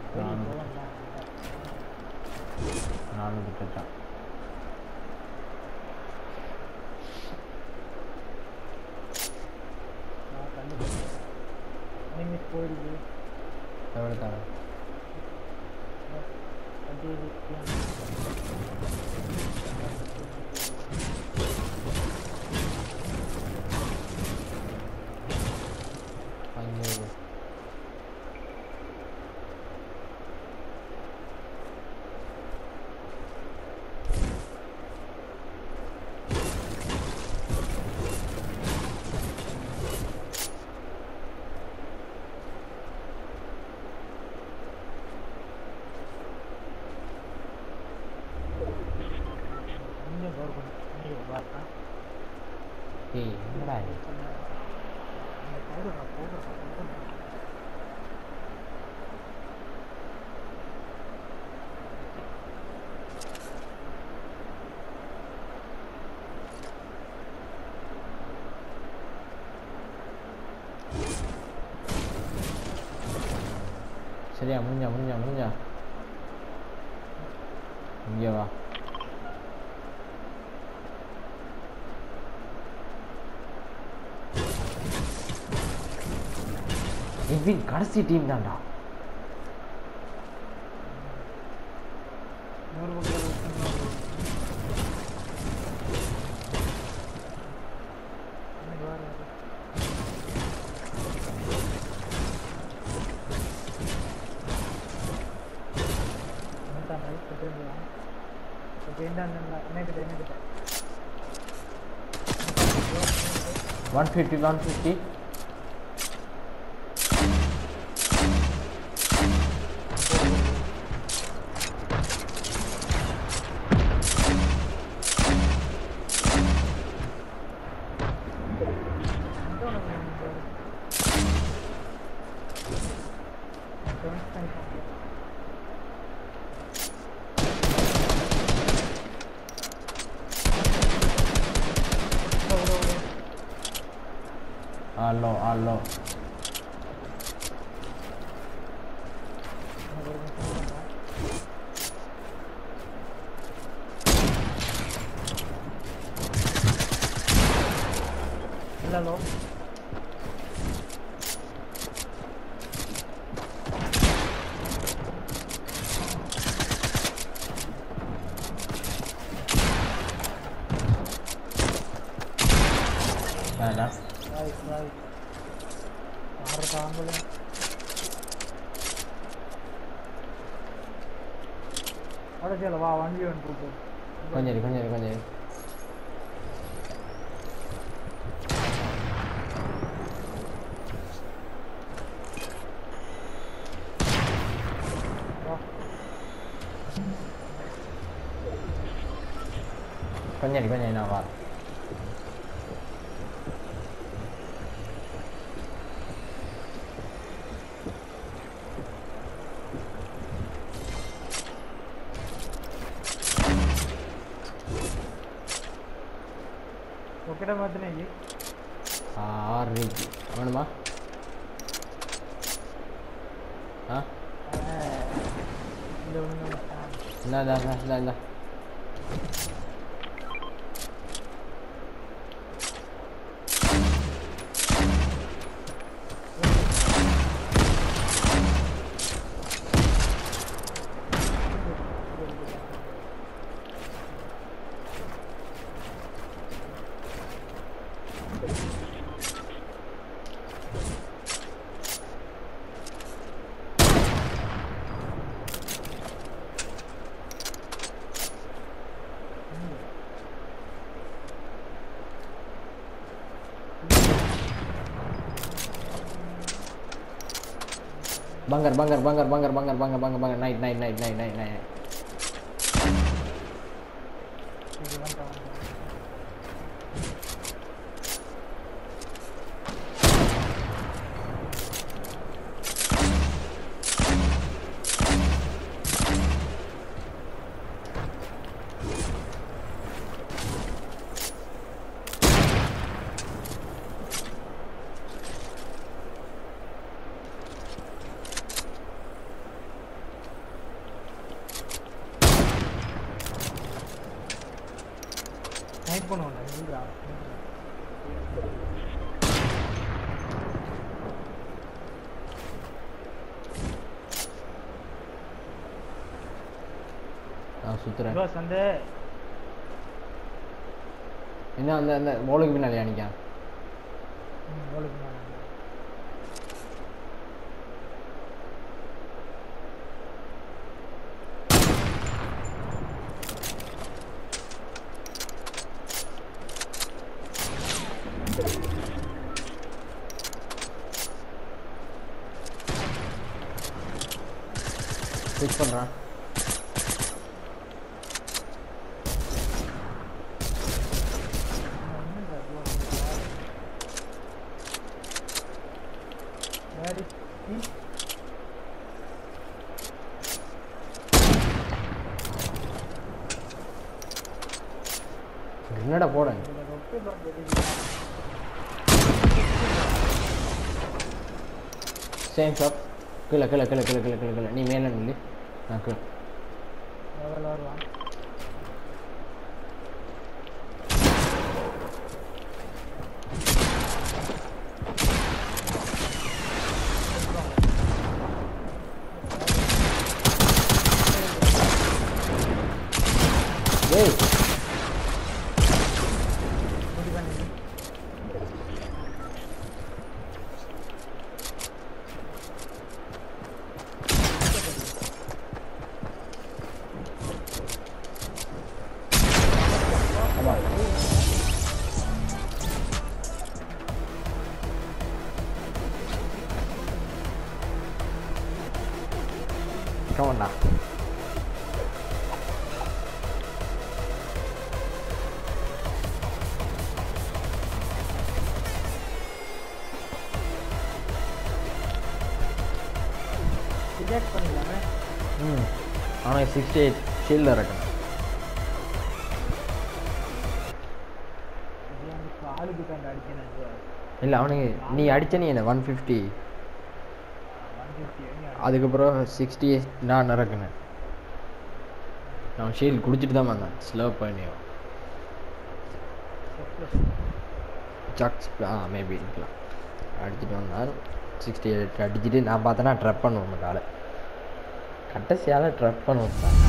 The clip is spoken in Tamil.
நானும் போகலாம் நானும் விட்டுட்டேன் நான் கண்டுபிடிச்சேன் எனிமிஸ் போயிடுது எவ்வளோ தரேன் வண்டி அஞ்சூறு கொஞ்சம் கவர் பண்ணி நீங்க பார்த்தா ஏய் என்னடா இது அந்த போடுறா போடுறா போடுறா சரியா முடிஞ்சா முடிஞ்சா முடிஞ்சா இங்கே வா எவ்வின் கடைசி டீம் தான்டா நூறு பக்கத்தில் ஒன் ஃபிஃப்டி ஒன் ஃபிஃப்டி ஆலோ ஆலோ இல்லலோ வேண்டாம் ரைட் ரைட் ஆறு தாங்கல அடச்சல வா வண்டி வந்து கூப்பிடு கொஞ்சம் இரு, கொஞ்சம் இரு, கொஞ்சம் இரு. வா கொஞ்சம் இரு, கொஞ்சம் இரு, நான் வா ఒకటే మధ్యనే ఇయ్యి. ஆறு இருக்கு வேணுமா ஆ இந்த ஒண்ணு இந்தா இந்தா இந்தா, இந்தா இந்தா Banggar, banggar, banggar, banggar, banggar, banggar, banggar, banggar, naik, naik, naik, naik, naik, naik. இதுதான் காணும். செக் பண்ணுவோம் இல்லையா நான் சுத்துறேன் இதோ சண்டே என்ன அந்த அந்த போலுக்கு பின்னாலே அணிக்கா ம் எவ்வளோக்கு நான் ஃபிக்ஸ் பண்ணுறேன் Where is he? என்னடா போட இதுல ரொட்டி படம் தெரியுது. சேம் ஷாப் கீழே கீழே கீழே கீழே கீழே கீழே கீழே நீ மேலே நில்லு நான் கீழே எவ்வளோ வருவான் டேய் முடி பண்ணி ஆமாம் கவண்டா ரிஜெக்ட் பண்ணிடலாமே ம் ஆனால் சிக்ஸ்டி எயிட் ஷீல்டில் இருக்கணும் இது வந்து காலுக்கு தாண்டி அடிக்கணும் இல்லை அவனுக்கு நீ அடிச்ச நீ என்ன ஒன் ஃபிஃப்டி ஒன் ஃபிஃப்டி அதுக்கப்புறம் சிக்ஸ்டி நான் இறக்குனேன் நான் ஷீல்டு குடிச்சிட்டு தான் வந்தேன் ஸ்லோ பண்ணி சக்ஸ் ஆ மேபி இருக்கலாம் அடிச்சுட்டு வந்தான் சிக்ஸ்டி எயிட் அடிச்சுட்டு நான் பார்த்தேன்னா ட்ரப் பண்ணுவேன் காலை கடைசியால் ட்ரப் பண்ண விட்டேன்